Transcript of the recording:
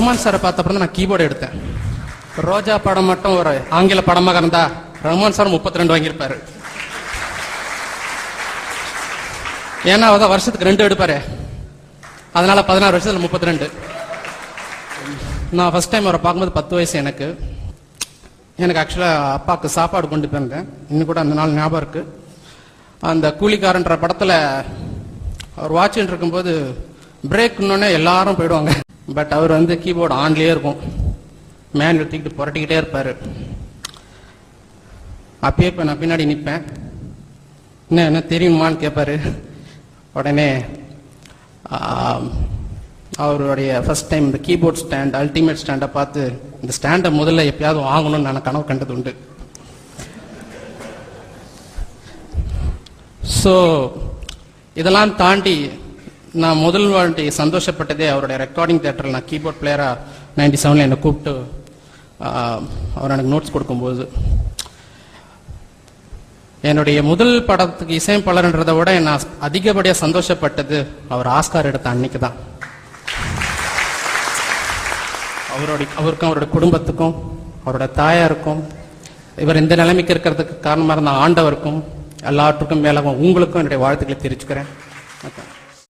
ரஹ்மான் சாரை பார்த்த அப்புறம் தான் நான் கீபோர்டு எடுத்தேன் ரோஜா படம் மட்டும் ஒரு ஆங்கில படமாக இருந்தா ரஹ்மான் சார் முப்பத்தி ரெண்டு வாங்கியிருப்பாரு ஏன்னா அவதான் வருஷத்துக்கு ரெண்டு எடுப்பாரு அதனால பதினாறு வருஷத்துல முப்பத்தி ரெண்டு நான் ஃபர்ஸ்ட் டைம் அவரை பார்க்கும்போது பத்து வயசு எனக்கு எனக்கு ஆக்சுவலாக அப்பாவுக்கு சாப்பாடு கொண்டு போயிருந்தேன் இன்னும் கூட அந்த நாள் ஞாபகம் இருக்கு அந்த கூலிக்காரன்ற படத்தில் அவர் வாட்சின்னு இருக்கும்போது பிரேக் இன்னொன்னே எல்லாரும் போயிடுவாங்க பட் அவர் வந்து கீபோர்டு ஆன்லேயே இருக்கும் மேனுவல் தூக்கிட்டு புரட்டிக்கிட்டே இருப்பார் அப்பயே இப்போ நான் பின்னாடி நிற்பேன் என்ன என்ன தெரியுமான்னு கேட்பாரு உடனே ஆம், அவருடைய ஃபர்ஸ்ட் டைம் இந்த கீபோர்ட் ஸ்டாண்ட் அல்டிமேட் ஸ்டாண்டை பார்த்து இந்த ஸ்டாண்டை முதல்ல எப்பயாவது வாங்கணும்னு நான் கனவு கண்டது உண்டு ஸோ இதெல்லாம் தாண்டி நான் முதல் வாட்டி சந்தோஷப்பட்டதே அவருடைய ரெக்கார்டிங் தேட்டரில் நான் கீபோர்ட் பிளேயராக நைன்டி செவனில் என்னை கூப்பிட்டு ஆஹ், அவர் எனக்கு நோட்ஸ் கொடுக்கும்போது என்னுடைய முதல் படத்துக்கு இசையமைப்பாளர்ன்றதை விட நான் அதிகப்படியாக சந்தோஷப்பட்டது அவர் ஆஸ்கார் எடுத்த அன்னைக்கு தான் அவருடைய அவருக்கும் அவருடைய குடும்பத்துக்கும் அவரோட தாயாருக்கும் இவர் இந்த நிலைமைக்கு இருக்கிறதுக்கு காரணமாக இருந்த ஆண்டவருக்கும் எல்லாற்றுக்கும் மேலவும் உங்களுக்கும் என்னுடைய வாழ்த்துக்களை தெரிவிச்சுக்கிறேன் வணக்கம்.